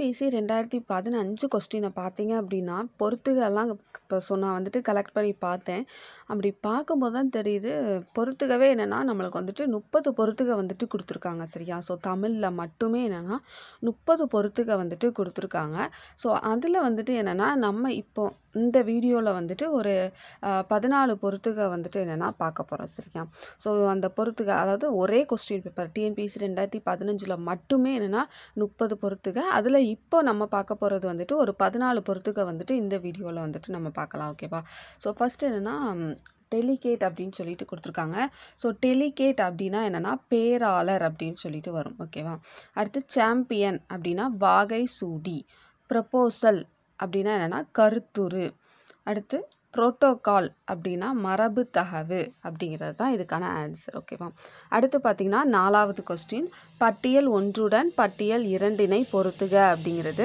TNPSC ரெண்டாயிரத்தி பதினஞ்சு கொஸ்டினை பார்த்தீங்க அப்படின்னா பொறுத்துகெல்லாம் இப்போ ஸோ நான் வந்துட்டு கலெக்ட் பண்ணி பார்த்தேன் அப்படி பார்க்கும்போது தான் தெரியுது பொறுத்துகவே என்னென்னா நம்மளுக்கு வந்துட்டு முப்பது பொறுத்துக வந்துட்டு கொடுத்துருக்காங்க சரியா ஸோ தமிழில் மட்டுமே என்னென்னா முப்பது பொறுத்துக வந்துட்டு கொடுத்துருக்காங்க ஸோ அதில் வந்துட்டு என்னென்னா நம்ம இப்போ இந்த வீடியோவில் வந்துட்டு ஒரு பதினாலு பொறுத்துக வந்துட்டு என்னென்னா பார்க்க போகிறோம் சரியா ஸோ அந்த பொறுத்துக அதாவது ஒரே கொஸ்டின் பேப்பர் டிஎன்பிஎஸ்சி ரெண்டாயிரத்தி பதினஞ்சில் மட்டுமே என்னென்னா முப்பது பொறுத்துக அதில் இப்போ நம்ம பார்க்க போகிறது வந்துட்டு ஒரு பதினாலு பொறுத்துக வந்துட்டு இந்த வீடியோவில் வந்துட்டு நம்ம பார்க்கலாம் ஓகேவா ஸோ ஃபஸ்ட் என்னென்னா டெலிகேட் அப்படின்னு சொல்லிட்டு கொடுத்துருக்காங்க ஸோ டெலிகேட் அப்படின்னா என்னென்னா பேராளர் அப்படின்னு சொல்லிட்டு வரும் ஓகேவா அடுத்து சாம்பியன் அப்படின்னா வாகை சூடி ப்ரப்போசல் அப்படின்னா என்னென்னா கருத்துரு அடுத்து புரோட்டோகால் அப்படின்னா மரபு தகவு அப்படிங்கிறது தான் இதுக்கான ஆன்சர் ஓகேவா அடுத்து பார்த்திங்கன்னா நாலாவது கொஸ்டின் பட்டியல் ஒன்றுடன் பட்டியல் இரண்டினை பொறுத்துக அப்படிங்கிறது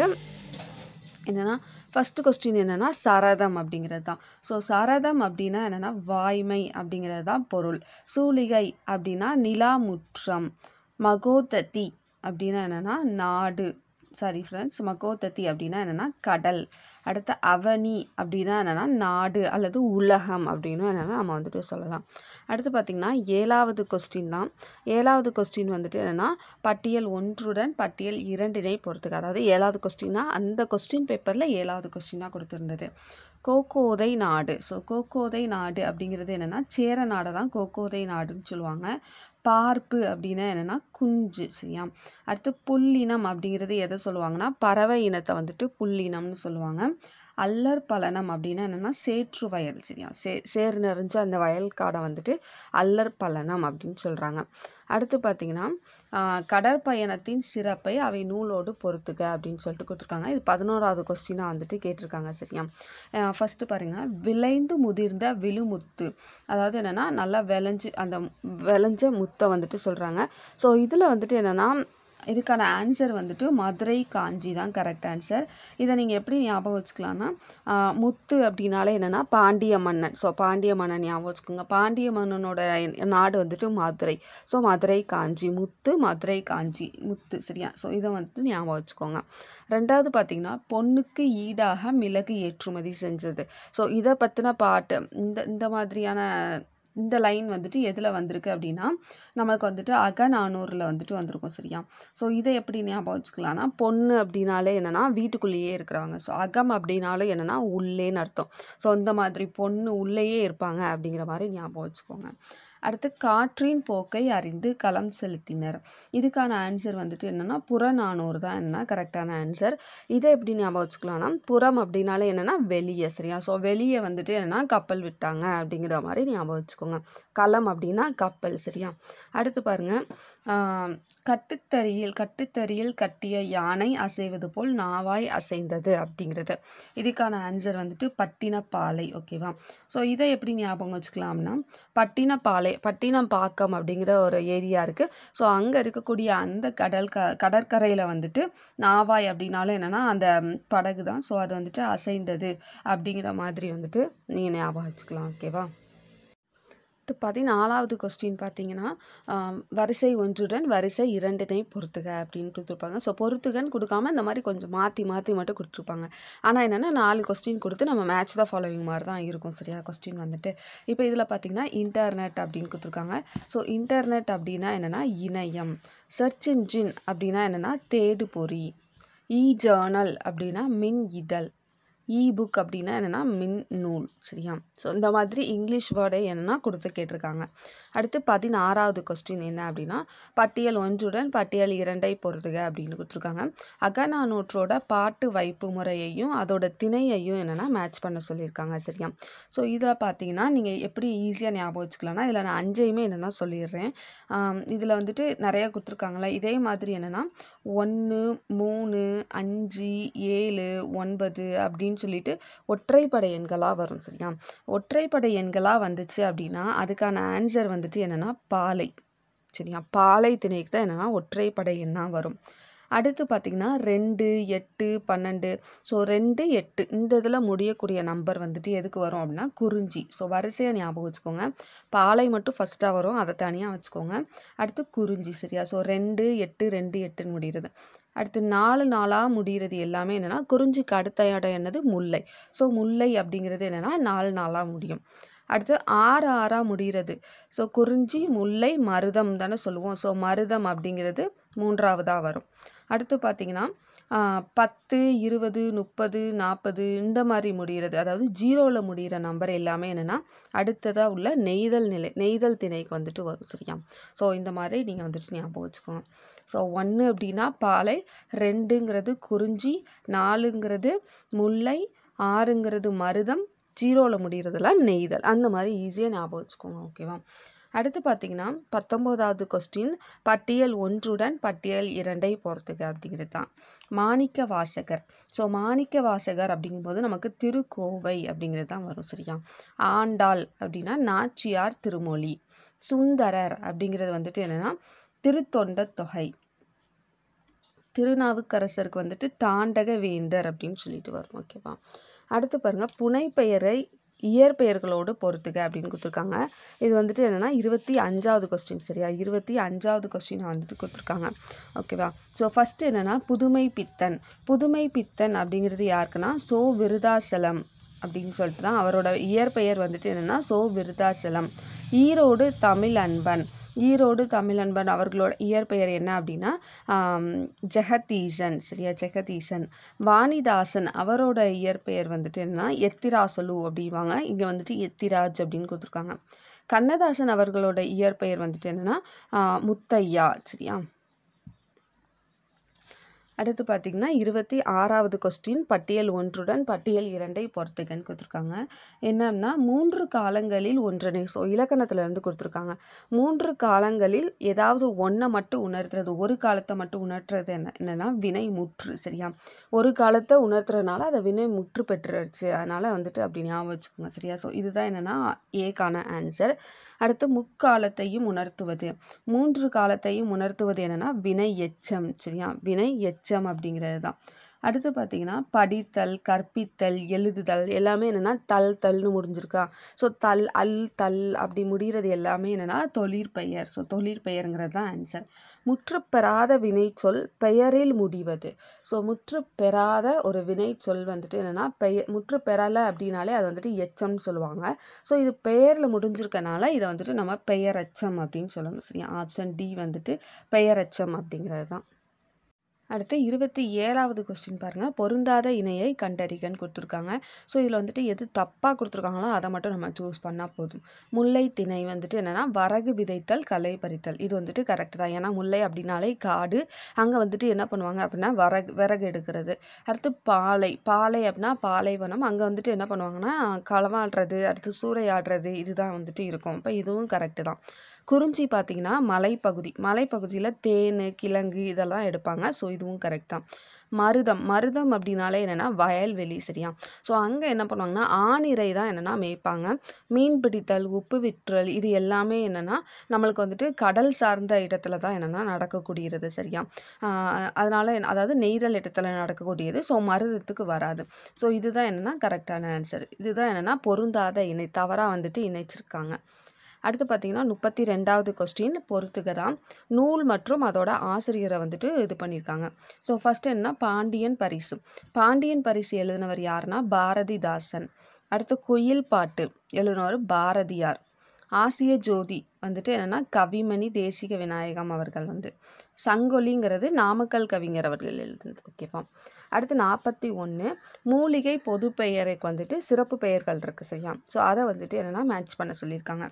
என்னென்னா ஃபஸ்ட்டு கொஸ்டின் என்னென்னா சரதம் அப்படிங்கிறது தான் ஸோ சரதம் அப்படின்னா என்னென்னா வாய்மை அப்படிங்கிறது தான் பொருள் சூலிகை அப்படின்னா நிலாமுற்றம் மகோததி அப்படின்னா என்னென்னா நாடு சாரி ஃப்ரெண்ட்ஸ் மகோதத்தி அப்படின்னா என்னென்னா கடல் அடுத்து அவனி அப்படின்னா என்னென்னா நாடு அல்லது உலகம் அப்படின்னு என்னென்னா நம்ம வந்துட்டு சொல்லலாம் அடுத்து பார்த்திங்கன்னா ஏழாவது கொஸ்டின் தான் ஏழாவது கொஸ்டின் வந்துட்டு என்னென்னா பட்டியல் ஒன்றுடன் பட்டியல் இரண்டினை பொறுத்துக்க அதாவது ஏழாவது கொஸ்டின்னா அந்த கொஸ்டின் பேப்பரில் ஏழாவது கொஸ்டினாக கொடுத்துருந்தது கோகோதை நாடு ஸோ கோகோதை நாடு அப்படிங்கிறது என்னென்னா சேர நாடை தான் கோகோதை நாடுன்னு சொல்லுவாங்க பார்ப்பு அப்படின்னா என்னென்னா குஞ்சு சரியா அடுத்து புல்லினம் அப்படிங்கிறது எதை சொல்லுவாங்கன்னா பறவை இனத்தை வந்துட்டு புல்லினம்னு சொல்லுவாங்க அல்லர் பலனம் அப்படின்னா என்னென்னா சேற்று வயல் சரியா சே சேர் நிறைஞ்ச அந்த வயல்காடை வந்துட்டு அல்லர் பலனம் அப்படின்னு சொல்கிறாங்க அடுத்து பார்த்திங்கன்னா கடற்பயணத்தின் சிறப்பை அவை நூலோடு பொறுத்துக்க அப்படின்னு சொல்லிட்டு கொடுத்துருக்காங்க இது பதினோராவது கொஸ்டினாக வந்துட்டு கேட்டிருக்காங்க சரியா ஃபஸ்ட்டு பாருங்கள் விளைந்து முதிர்ந்த விழுமுத்து அதாவது என்னென்னா நல்லா விளைஞ்சு அந்த விளைஞ்ச முத்தை வந்துட்டு சொல்கிறாங்க ஸோ இதில் வந்துட்டு என்னென்னா இதுக்கான ஆன்சர் வந்துட்டு மதுரை காஞ்சி தான் கரெக்ட் ஆன்சர் இதை நீங்கள் எப்படி ஞாபகம் வச்சுக்கலாம்னா முத்து அப்படின்னாலே என்னென்னா பாண்டிய மன்னன் ஸோ பாண்டிய மன்னன் ஞாபகம் வச்சுக்கோங்க பாண்டிய மன்னனோட நாடு வந்துட்டு மதுரை ஸோ மதுரை காஞ்சி முத்து மதுரை காஞ்சி முத்து சரியா ஸோ இதை வந்துட்டு ஞாபகம் வச்சுக்கோங்க ரெண்டாவது பார்த்திங்கன்னா பொண்ணுக்கு ஈடாக மிளகு ஏற்றுமதி செஞ்சது ஸோ இதை பற்றின பாட்டு இந்த இந்த மாதிரியான இந்த லைன் வந்துட்டு எதில் வந்திருக்கு அப்படின்னா நமக்கு வந்துட்டு அகநானூரில் வந்துட்டு வந்திருக்கும் சரியா ஸோ இதை எப்படி ஞாபகம் வச்சுக்கலாம்னா பொண்ணு அப்படின்னாலே என்னென்னா வீட்டுக்குள்ளேயே இருக்கிறவங்க ஸோ அகம் அப்படின்னாலே என்னென்னா உள்ளேன்னு அர்த்தம் ஸோ இந்த மாதிரி பொண்ணு உள்ளேயே இருப்பாங்க அப்படிங்கிற மாதிரி ஞாபகம் வச்சுக்கோங்க அடுத்து காற்றின் போக்கை அறிந்து களம் செலுத்தினர் இதுக்கான ஆன்சர் வந்துட்டு என்னென்னா புறநானூறு தான் என்ன கரெக்டான ஆன்சர் இதை எப்படி ஞாபகம் வச்சுக்கலாம்னா புறம் அப்படின்னாலே என்னென்னா வெளியே சரியா ஸோ வெளியே வந்துட்டு என்னென்னா கப்பல் விட்டாங்க அப்படிங்கிற மாதிரி ஞாபகம் வச்சுக்கோங்க களம் அப்படின்னா கப்பல் சரியா அடுத்து பாருங்கள் கட்டுத்தறியில் கட்டுத்தறியில் கட்டிய யானை அசைவது போல் நாவாய் அசைந்தது அப்படிங்கிறது இதுக்கான ஆன்சர் வந்துட்டு பட்டினப்பாலை ஓகேவா ஸோ இதை எப்படி ஞாபகம் வச்சுக்கலாம்னா பட்டினப்பாலை பட்டினப்பாக்கம் அப்படிங்கிற ஒரு ஏரியா இருக்குது ஸோ அங்கே இருக்கக்கூடிய அந்த கடல் க கடற்கரையில் வந்துட்டு நாவாய் அப்படின்னாலும் என்னென்னா அந்த படகு தான் ஸோ அது வந்துட்டு அசைந்தது அப்படிங்கிற மாதிரி வந்துட்டு நீங்கள் ஞாபகம் வச்சுக்கலாம் ஓகேவா பதினாலாவது கொஸ்டின் பார்த்தீங்கன்னா வரிசை ஒன்றுடன் வரிசை இரண்டினை பொறுத்துக அப்படின்னு கொடுத்துருப்பாங்க ஸோ பொறுத்துகன்னு கொடுக்காம இந்த மாதிரி கொஞ்சம் மாற்றி மாற்றி மட்டும் கொடுத்துருப்பாங்க ஆனால் என்னென்னா நாலு கொஸ்டின் கொடுத்து நம்ம மேட்ச் த ஃபாலோவிங் மாதிரி தான் இருக்கும் சரியா கொஸ்டின் வந்துட்டு இப்போ இதில் பார்த்தீங்கன்னா இன்டர்நெட் அப்படின்னு கொடுத்துருக்காங்க ஸோ இன்டர்நெட் அப்படின்னா என்னென்னா இணையம் சர்ச் இன்ஜின் அப்படின்னா என்னென்னா தேடு பொறி இ ஜேர்னல் அப்படின்னா மின் இதழ் இ புக் அப்படின்னா என்னென்னா மின் நூல் சரியா ஸோ இந்த மாதிரி இங்கிலீஷ் வேர்டை என்னென்னா கொடுத்து கேட்டிருக்காங்க அடுத்து பதினாறாவது கொஸ்டின் என்ன அப்படின்னா பட்டியல் ஒன்றுடன் பட்டியல் இரண்டை பொறுத்துக அப்படின்னு கொடுத்துருக்காங்க அகநானூற்றோட பாட்டு வைப்பு முறையையும் அதோட திணையையும் என்னென்னா மேட்ச் பண்ண சொல்லியிருக்காங்க சரியா ஸோ இதில் பார்த்தீங்கன்னா நீங்கள் எப்படி ஈஸியாக ஞாபகம் வச்சுக்கலாம்னா இதில் நான் அஞ்சையுமே என்னென்னா சொல்லிடுறேன் இதில் வந்துட்டு நிறையா கொடுத்துருக்காங்களா இதே மாதிரி என்னென்னா ஒன்று மூணு அஞ்சு ஏழு ஒன்பது அப்படின்னு சொல்லிட்டு ஒற்றைப்படை எண்களாக வரும் சரியா ஒற்றைப்படை எண்களாக வந்துச்சு அப்படின்னா அதுக்கான ஆன்சர் வந்துட்டு என்னென்னா பாலை சரியா பாலை திணைக்கு தான் என்னென்னா ஒற்றைப்படை எண்ணாக வரும் அடுத்து பார்த்திங்கன்னா ரெண்டு எட்டு பன்னெண்டு ஸோ ரெண்டு எட்டு இந்த இதில் முடியக்கூடிய நம்பர் வந்துட்டு எதுக்கு வரும் அப்படின்னா குறிஞ்சி ஸோ வரிசையாக ஞாபகம் வச்சுக்கோங்க பாலை மட்டும் ஃபஸ்ட்டாக வரும் அதை தனியாக வச்சுக்கோங்க அடுத்து குறிஞ்சி சரியா ஸோ ரெண்டு எட்டு ரெண்டு எட்டுன்னு முடிகிறது அடுத்து நாலு நாளாக முடிகிறது எல்லாமே என்னென்னா குறிஞ்சிக்கு அடுத்த இடம் என்னது முல்லை ஸோ முல்லை அப்படிங்கிறது என்னென்னா நாலு நாளாக முடியும் அடுத்து ஆறு ஆறாக முடிகிறது ஸோ குறிஞ்சி முல்லை மருதம் தானே சொல்லுவோம் ஸோ மருதம் அப்படிங்கிறது மூன்றாவதாக வரும் அடுத்து பார்த்திங்கன்னா பத்து இருபது முப்பது நாற்பது இந்த மாதிரி முடிகிறது அதாவது ஜீரோவில் முடிகிற நம்பர் எல்லாமே என்னென்னா அடுத்ததாக உள்ள நெய்தல் நிலை நெய்தல் திணைக்கு வந்துட்டு வரும் சரியா ஸோ இந்த மாதிரி நீங்கள் வந்துட்டு ஞாபகம் வச்சுக்கோங்க ஸோ ஒன்று அப்படின்னா பாலை ரெண்டுங்கிறது குறிஞ்சி நாலுங்கிறது முல்லை ஆறுங்கிறது மருதம் ஜீரோவில் முடிகிறதுலாம் நெய்தல் அந்த மாதிரி ஈஸியாக ஞாபகம் வச்சுக்கோங்க ஓகேவா அடுத்து பார்த்தீங்கன்னா பத்தொம்போதாவது கொஸ்டின் பட்டியல் ஒன்றுடன் பட்டியல் இரண்டை பொறுத்துக அப்படிங்கிறது தான் மாணிக்க வாசகர் ஸோ மாணிக்க வாசகர் அப்படிங்கும்போது நமக்கு திருக்கோவை அப்படிங்கிறது தான் வரும் சரியா ஆண்டாள் அப்படின்னா நாச்சியார் திருமொழி சுந்தரர் அப்படிங்கிறது வந்துட்டு என்னென்னா திருத்தொண்ட தொகை திருநாவுக்கரசருக்கு வந்துட்டு தாண்டக வேந்தர் அப்படின்னு சொல்லிட்டு வரும் ஓகேவா அடுத்து பாருங்கள் புனைப்பெயரை இயற்பெயர்களோடு பொறுத்துக அப்படின்னு கொடுத்துருக்காங்க இது வந்துட்டு என்னென்னா இருபத்தி அஞ்சாவது கொஸ்டின் சரியா இருபத்தி அஞ்சாவது கொஸ்டின் வந்துட்டு கொடுத்துருக்காங்க ஓகேவா ஸோ ஃபஸ்ட்டு என்னென்னா புதுமை பித்தன் புதுமை பித்தன் அப்படிங்கிறது யாருக்குன்னா சோ விருதாசலம் அப்படின்னு சொல்லிட்டு தான் அவரோட இயற்பெயர் வந்துட்டு என்னென்னா சோ விருதாசலம் ஈரோடு தமிழ் அன்பன் ஈரோடு தமிழன்பன் அவர்களோட இயற்பெயர் என்ன அப்படின்னா ஜெகதீசன் சரியா ஜெகதீசன் வாணிதாசன் அவரோட இயற்பெயர் வந்துட்டு என்னன்னா எத்திராசலு அப்படிவாங்க இங்கே வந்துட்டு எத்திராஜ் அப்படின்னு கொடுத்துருக்காங்க கண்ணதாசன் அவர்களோட இயற்பெயர் வந்துட்டு என்னென்னா முத்தையா சரியா அடுத்து பார்த்திங்கன்னா இருபத்தி ஆறாவது கொஸ்டின் பட்டியல் ஒன்றுடன் பட்டியல் இரண்டை பொறுத்துக்கன்னு கொடுத்துருக்காங்க என்னன்னா மூன்று காலங்களில் ஒன்றனை ஸோ இலக்கணத்துலேருந்து கொடுத்துருக்காங்க மூன்று காலங்களில் ஏதாவது ஒன்றை மட்டும் உணர்த்துறது ஒரு காலத்தை மட்டும் உணர்த்துறது என்ன என்னென்னா வினை முற்று சரியா ஒரு காலத்தை உணர்த்துறதுனால அதை வினை முற்று பெற்றுருச்சு அதனால் வந்துட்டு அப்படி ஞாபகம் வச்சுக்கோங்க சரியா ஸோ இதுதான் என்னென்னா ஏக்கான ஆன்சர் அடுத்து முக்காலத்தையும் உணர்த்துவது மூன்று காலத்தையும் உணர்த்துவது என்னென்னா வினை எச்சம் சரியா வினை எச்சம் அப்படிங்கிறது தான் அடுத்து பார்த்தீங்கன்னா படித்தல் கற்பித்தல் எழுதுதல் எல்லாமே என்னென்னா தல் தல்னு முடிஞ்சிருக்கா ஸோ தல் அல் தல் அப்படி முடிகிறது எல்லாமே என்னென்னா தொழிற்பெயர் ஸோ தொழிற்பெயருங்கிறது தான் ஆன்சர் முற்று பெறாத வினைச்சொல் பெயரில் முடிவது ஸோ முற்று பெறாத ஒரு வினைச்சொல் வந்துட்டு என்னென்னா பெயர் முற்று பெறலை அப்படின்னாலே அது வந்துட்டு எச்சம்னு சொல்லுவாங்க ஸோ இது பெயரில் முடிஞ்சிருக்கனால இதை வந்துட்டு நம்ம பெயரச்சம் அப்படின்னு சொல்லணும் சரியா ஆப்ஷன் டி வந்துட்டு பெயரச்சம் அப்படிங்கிறது தான் அடுத்து இருபத்தி ஏழாவது கொஸ்டின் பாருங்கள் பொருந்தாத இணையை கண்டறிகன்னு கொடுத்துருக்காங்க ஸோ இதில் வந்துட்டு எது தப்பாக கொடுத்துருக்காங்களோ அதை மட்டும் நம்ம சூஸ் பண்ணால் போதும் முல்லை திணை வந்துட்டு என்னென்னா வரகு விதைத்தல் களை பறித்தல் இது வந்துட்டு கரெக்ட் தான் ஏன்னா முல்லை அப்படின்னாலே காடு அங்கே வந்துட்டு என்ன பண்ணுவாங்க அப்படின்னா வரகு விறகு எடுக்கிறது அடுத்து பாலை பாலை அப்படின்னா பாலைவனம் அங்கே வந்துட்டு என்ன பண்ணுவாங்கன்னா களவாடுறது அடுத்து சூறையாடுறது இதுதான் வந்துட்டு இருக்கும் இப்போ இதுவும் கரெக்டு தான் குறிஞ்சி பார்த்திங்கன்னா மலைப்பகுதி மலைப்பகுதியில் தேன் கிழங்கு இதெல்லாம் எடுப்பாங்க ஸோ இதுவும் கரெக்ட் தான் மருதம் மருதம் அப்படின்னாலே என்னென்னா வயல்வெளி சரியா ஸோ அங்கே என்ன பண்ணுவாங்கன்னா ஆணிரை தான் என்னென்னா மேய்ப்பாங்க மீன் பிடித்தல் உப்பு விற்றல் இது எல்லாமே என்னென்னா நம்மளுக்கு வந்துட்டு கடல் சார்ந்த இடத்துல தான் என்னென்னா நடக்கக்கூடியது சரியா அதனால் அதாவது நெய்தல் இடத்துல நடக்கக்கூடியது ஸோ மருதத்துக்கு வராது ஸோ இதுதான் என்னென்னா கரெக்டான ஆன்சர் இதுதான் என்னென்னா பொருந்தாத இணை தவறாக வந்துட்டு இணைச்சிருக்காங்க அடுத்து பார்த்தீங்கன்னா முப்பத்தி ரெண்டாவது கொஸ்டின் பொறுத்துக தான் நூல் மற்றும் அதோட ஆசிரியரை வந்துட்டு இது பண்ணியிருக்காங்க ஸோ ஃபஸ்ட் என்ன பாண்டியன் பரிசு பாண்டியன் பரிசு எழுதினவர் யாருன்னா பாரதிதாசன் அடுத்து குயில் பாட்டு எழுதினவர் பாரதியார் ஆசிய ஜோதி வந்துட்டு என்னென்னா கவிமணி தேசிக விநாயகம் அவர்கள் வந்து சங்கொலிங்கிறது நாமக்கல் கவிஞர் அவர்கள் எழுதுனது ஓகேவா அடுத்து நாற்பத்தி ஒன்று மூலிகை பொது பெயருக்கு வந்துட்டு சிறப்பு பெயர்கள் இருக்குது சரியா ஸோ அதை வந்துட்டு என்னென்னா மேட்ச் பண்ண சொல்லியிருக்காங்க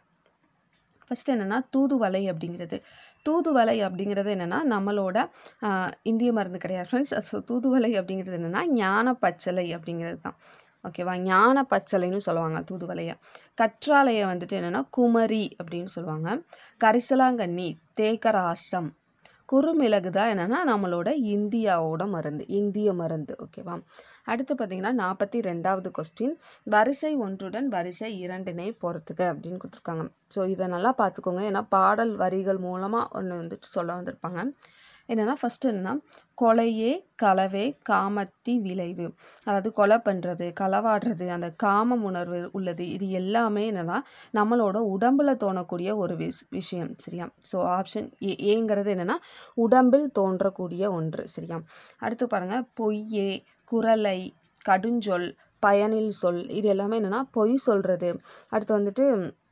ஃபஸ்ட் என்னென்னா தூதுவளை அப்படிங்கிறது தூதுவளை அப்படிங்கிறது என்னென்னா நம்மளோட இந்திய மருந்து கிடையாது ஃப்ரெண்ட்ஸ் ஸோ தூதுவளை அப்படிங்கிறது என்னென்னா ஞான பச்சலை அப்படிங்கிறது தான் ஓகேவா ஞான பச்சலைன்னு சொல்லுவாங்க தூதுவளையை கற்றாழையை வந்துட்டு என்னென்னா குமரி அப்படின்னு சொல்லுவாங்க கரிசலாங்கண்ணி தேக்கராசம் குறுமிளகு தான் என்னென்னா நம்மளோட இந்தியாவோட மருந்து இந்திய மருந்து ஓகேவா அடுத்து பார்த்தீங்கன்னா நாற்பத்தி ரெண்டாவது கொஸ்டின் வரிசை ஒன்றுடன் வரிசை இரண்டினை பொறுத்துக்க அப்படின்னு கொடுத்துருக்காங்க ஸோ இதை நல்லா பார்த்துக்கோங்க ஏன்னா பாடல் வரிகள் மூலமாக ஒன்று வந்துட்டு சொல்ல வந்திருப்பாங்க என்னென்னா ஃபஸ்ட்டு என்னென்னா கொலையே களவே காமத்தி விளைவு அதாவது கொலை பண்ணுறது களவாடுறது அந்த காமம் உணர்வு உள்ளது இது எல்லாமே என்னென்னா நம்மளோட உடம்புல தோணக்கூடிய ஒரு விஷ் விஷயம் சரியா ஸோ ஆப்ஷன் ஏ ஏங்கிறது என்னென்னா உடம்பில் தோன்றக்கூடிய ஒன்று சரியா அடுத்து பாருங்கள் பொய்யே குரலை கடுஞ்சொல் பயனில் சொல் இது எல்லாமே என்னென்னா பொய் சொல்கிறது அடுத்து வந்துட்டு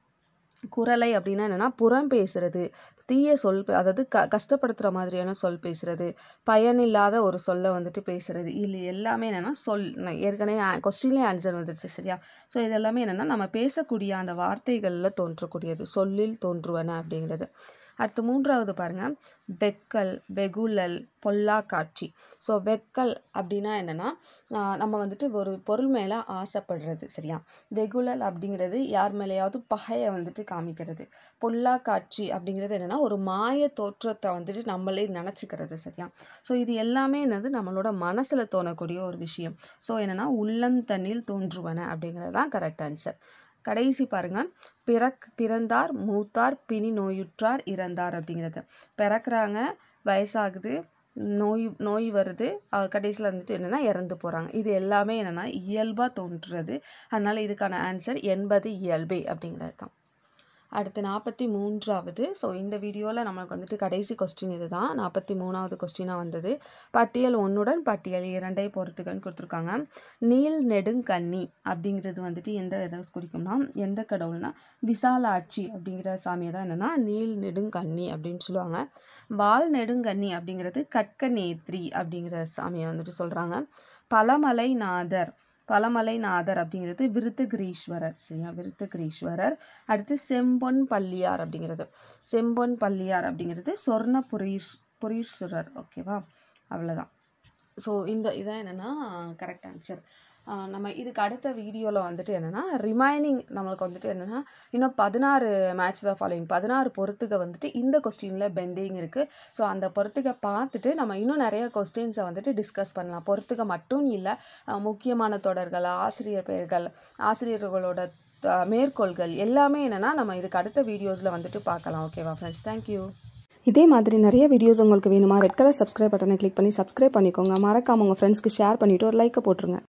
குரலை அப்படின்னா என்னென்னா புறம் பேசுறது தீய சொல் பே- அதாவது க கஷ்டப்படுத்துகிற மாதிரியான சொல் பேசுறது பயனில்லாத ஒரு சொல்லை வந்துட்டு பேசுறது இது எல்லாமே என்னென்னா சொல் நான் ஏற்கனவே கொஸ்டின்லேயே ஆன்சர் வந்துருச்சு சரியா ஸோ இது எல்லாமே என்னென்னா நம்ம பேசக்கூடிய அந்த வார்த்தைகளில் தோன்றக்கூடியது சொல்லில் தோன்றுவன அப்படிங்கிறது அடுத்து மூன்றாவது பாருங்க வெக்கல் வெகுலல் பொல்லா காட்சி ஸோ வெக்கல் அப்படின்னா என்னென்னா நம்ம வந்துட்டு ஒரு பொருள் மேலே ஆசைப்படுறது சரியா வெகுலல் அப்படிங்கிறது யார் மேலேயாவது பகையை வந்துட்டு காமிக்கிறது பொல்லா காட்சி அப்படிங்கிறது என்னென்னா ஒரு மாய தோற்றத்தை வந்துட்டு நம்மளே நினச்சிக்கிறது சரியா ஸோ இது எல்லாமே என்னது நம்மளோட மனசில் தோணக்கூடிய ஒரு விஷயம் ஸோ என்னென்னா உள்ளம் தண்ணில் தோன்றுவன அப்படிங்கிறது தான் கரெக்ட் ஆன்சர் கடைசி பாருங்க பிறக் பிறந்தார் மூத்தார் பிணி நோயுற்றார் இறந்தார் அப்படிங்கிறது பிறக்கிறாங்க வயசாகுது நோய் நோய் வருது கடைசியில் வந்துட்டு என்னென்னா இறந்து போகிறாங்க இது எல்லாமே என்னென்னா இயல்பாக தோன்றுறது அதனால் இதுக்கான ஆன்சர் எண்பது இயல்பே அப்படிங்கிறது தான் அடுத்து நாற்பத்தி மூன்றாவது ஸோ இந்த வீடியோவில் நம்மளுக்கு வந்துட்டு கடைசி கொஸ்டின் இது தான் நாற்பத்தி மூணாவது கொஸ்டினாக வந்தது பட்டியல் ஒன்றுடன் பட்டியல் இரண்டை பொறுத்துக்கன்னு கொடுத்துருக்காங்க நீல் நெடுங்கண்ணி அப்படிங்கிறது வந்துட்டு எந்த இதை குறிக்கும்னா எந்த கடவுள்னா விசாலாட்சி அப்படிங்கிற சாமியை தான் என்னென்னா நீல் நெடுங்கண்ணி அப்படின்னு சொல்லுவாங்க வால் நெடுங்கண்ணி அப்படிங்கிறது கட்க நேத்ரி அப்படிங்கிற சாமியை வந்துட்டு சொல்கிறாங்க பழமலை நாதர் பழமலைநாதர் அப்படிங்கிறது விருத்துகிரீஸ்வரர் சரியா விருத்துகிரீஸ்வரர் அடுத்து செம்பொன் பள்ளியார் அப்படிங்கிறது செம்பொன் பள்ளியார் அப்படிங்கிறது சொர்ண புரீஷ் புரீஸ்வரர் ஓகேவா அவ்வளோதான் ஸோ இந்த இதான் என்னென்னா கரெக்ட் ஆன்சர் நம்ம இதுக்கு அடுத்த வீடியோவில் வந்துட்டு என்னென்னா ரிமைனிங் நம்மளுக்கு வந்துட்டு என்னென்னா இன்னும் பதினாறு மேட்ச் தான் ஃபாலோயிங் பதினாறு பொறுத்துக்க வந்துட்டு இந்த கொஸ்டினில் பெண்டிங் இருக்குது ஸோ அந்த பொறுத்துக்க பார்த்துட்டு நம்ம இன்னும் நிறைய கொஸ்டின்ஸை வந்துட்டு டிஸ்கஸ் பண்ணலாம் பொறுத்துக்க மட்டும் இல்லை அஹ் முக்கியமான தொடர்கள் ஆசிரியர் பெயர்கள் ஆசிரியர்களோட த- மேற்கோள்கள் எல்லாமே என்னென்னா நம்ம இதுக்கு அடுத்த வீடியோஸில் வந்துட்டு பார்க்கலாம் ஓகேவா ஃப்ரெண்ட்ஸ் தேங்க்யூ இதே மாதிரி நிறைய வீடியோஸ் உங்களுக்கு வேணுமா ரெட் கலர் சப்ஸ்கிரைப் பட்டனை கிளிக் பண்ணி சப்ஸ்கிரைப் பண்ணிக்கோங்க மறக்காம உங்கள் ஃப்ரெண்ட்ஸ்க்கு ஷேர் பண்ணிவிட்டு ஒரு லைக்கை போட்டுருங்க